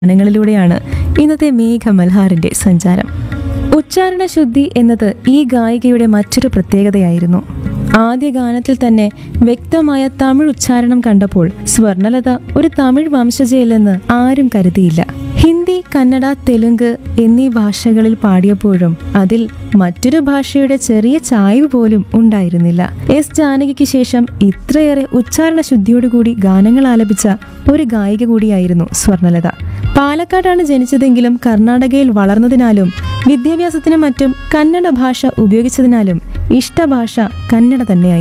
ഗാനങ്ങളിലൂടെയാണ് ഇന്നത്തെ മേഘമൽഹാറിന്റെ സഞ്ചാരം ഉച്ചാരണ ശുദ്ധി എന്നത് ഈ ഗായികയുടെ മറ്റൊരു പ്രത്യേകതയായിരുന്നു ആദ്യ ഗാനത്തിൽ തന്നെ വ്യക്തമായ തമിഴ് ഉച്ചാരണം കണ്ടപ്പോൾ സ്വർണലത ഒരു തമിഴ് വംശജയല്ലെന്ന് ആരും കരുതിയില്ല ഹിന്ദി കന്നഡ തെലുങ്ക് എന്നീ ഭാഷകളിൽ പാടിയപ്പോഴും അതിൽ മറ്റൊരു ഭാഷയുടെ ചെറിയ ചായ്വ് പോലും ഉണ്ടായിരുന്നില്ല എസ് ജാനകിക്ക് ശേഷം ഇത്രയേറെ ഉച്ചാരണ ശുദ്ധിയോടുകൂടി ഗാനങ്ങൾ ആലപിച്ച ഒരു ഗായിക കൂടിയായിരുന്നു സ്വർണലത പാലക്കാടാണ് ജനിച്ചതെങ്കിലും കർണാടകയിൽ വളർന്നതിനാലും വിദ്യാഭ്യാസത്തിനും മറ്റും കന്നഡ ഭാഷ ഉപയോഗിച്ചതിനാലും ഇഷ്ടഭാഷ കന്നഡ തന്നെയായി